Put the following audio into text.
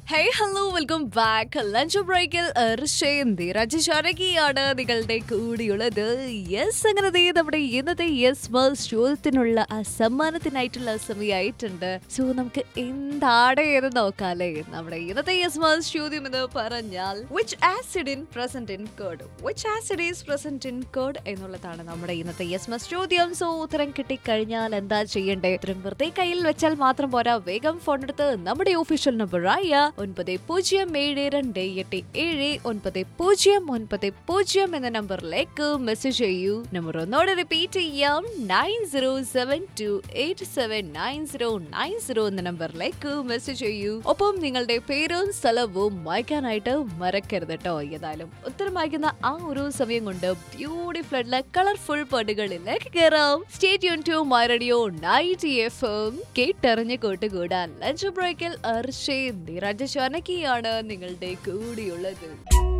hey hello welcome back lunch ബ്രേക്കിൽ ഋഷേന്തി രജശാരകിയാണ് നിങ്ങളുടെ കൂടിയുള്ളത് യെസ് അങ്ങനെ ദേ നമ്മുടെ ഇന്നത്തെ യെസ് വേൾഡ് ചോദ്യത്തിനുള്ള ആ സമ്മാനത്തിനായിട്ടുള്ള സമയമായിട്ടുണ്ട് സോ നമുക്ക് എന്താണ് എന്ന് നോക്കാല്ലേ നമ്മുടെ ഇന്നത്തെ യെസ് വേൾഡ് ചോദ്യം എന്ന് പറഞ്ഞാൽ which acid in present in code which acid is present in code എന്നുള്ളതാണ് നമ്മുടെ ഇന്നത്തെ യെസ് മസ് ചോദ്യം സോ ഉത്തരം കിട്ടിക്കഴിഞ്ഞാൽ എന്താ ചെയ്യണ്ടേ ഉത്തരം വെറുതെ കയ്യിൽ വെച്ചാൽ മാത്രം പോരാ വേഗം ഫോൺ എടുത്ത് നമ്മുടെ ഒഫീഷ്യൽ നമ്പറായ ഒൻപത് പൂജ്യം ഏഴ് രണ്ട് എട്ട് ഏഴ് ഒൻപത് പൂജ്യം ഒൻപത് പൂജ്യം എന്ന നമ്പറിലേക്ക് മെസ്സേജ് ചെയ്യൂ നമ്പർ ഒന്നോടെ റിപ്പീറ്റ് ചെയ്യാം nine zero seven two eight seven nine zero nine zero എന്ന നമ്പറിലേക്ക് മെസ്സേജ് ചെയ്യൂ ഒപ്പം നിങ്ങളുടെ പേരും സ്ഥലവും വായിക്കാനായിട്ട് മറക്കരുത് കേട്ടോ ഏതായാലും ഉത്തരം വായിക്കുന്ന ആ ഒരു സമയം കൊണ്ട് ബ്യൂട്ടിഫുൾ ആയിട്ടുള്ള കളർഫുൾ പാട്ടുകളിലേക്ക് കയറാം സ്റ്റേറ്റ് യൂൺ to my radio night F M കേട്ടറിഞ്ഞ് കൂട്ടുകൂടാൻ ലഞ്ച് ബ്രേക്കിൽ അർഷേ നിരഞ്ജ ചാനകിയാണ് നിങ്ങളുടെ കൂടിയുള്ളത്